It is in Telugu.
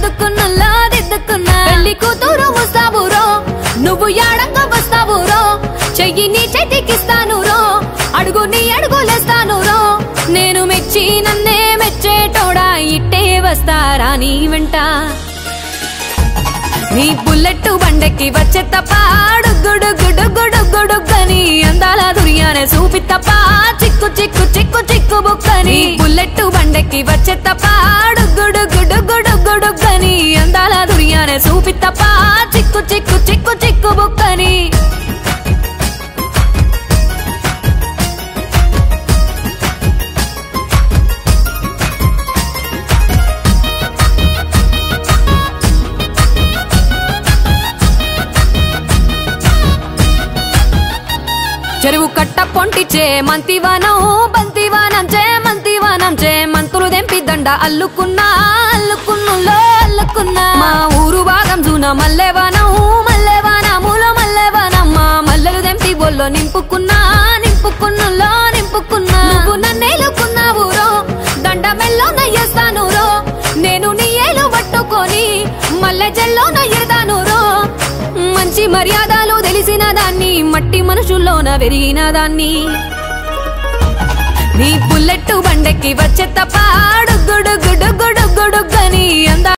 దిద్దుకున్నలా దిద్దుకున్నా పెళ్లి కూతురు వస్తావు రో నువ్వు యాడంగా వస్తావు రో చెయ్యి నీ చేతికిస్తాను రో అడుగు నీ అడుగులేస్తాను రో నేను మెచ్చి నన్నే మెచ్చేటోడా ఇట్టే వస్తారా నీ వెంట నీ బుల్లెట్ బండెక్కి వచ్చే తప్ప గుడు గుడు గుడు గుడుగని అందాల దుర్యానే చూపి తప్ప చిక్కు చిక్కు చిక్కు చిక్కు బుక్కని బుల్లెట్ బండెక్కి వచ్చే తప్ప గుడు గుడు గుడు గుడుగని అందాల దుర్యానే చూపి తప్ప చిక్కు చిక్కు చిక్కు చిక్కు బుక్కని చెరువు కట్ట పొంటిచే మంతివానం బంతివానం చే మంతివానం చే మంతులు దెంపి దండ అల్లుకున్నా అల్లుకున్నులో అల్లుకున్నా మా ఊరు భాగం జూన మల్లెవానం మల్లెవానములో మల్లెవానం మా మల్లెలు దెంపి బొల్లో నింపుకున్నా నింపుకున్నులో నింపుకున్నా నువ్వు నన్నేలుకున్నావు రో దండ మెల్లో నయ్యేస్తాను రో నేను నీ ఏలు పట్టుకొని మల్లె జల్లో నయ్యేదాను రో మంచి మర్యాదలు తెలిసిన దాన్ని మట్టి మనుషుల్లోన పెరిగిన దాన్ని నీ పుల్లెట్టు బండెక్కి వచ్చే తప్ప గుడు గుడు గుడు గుడు గని అందా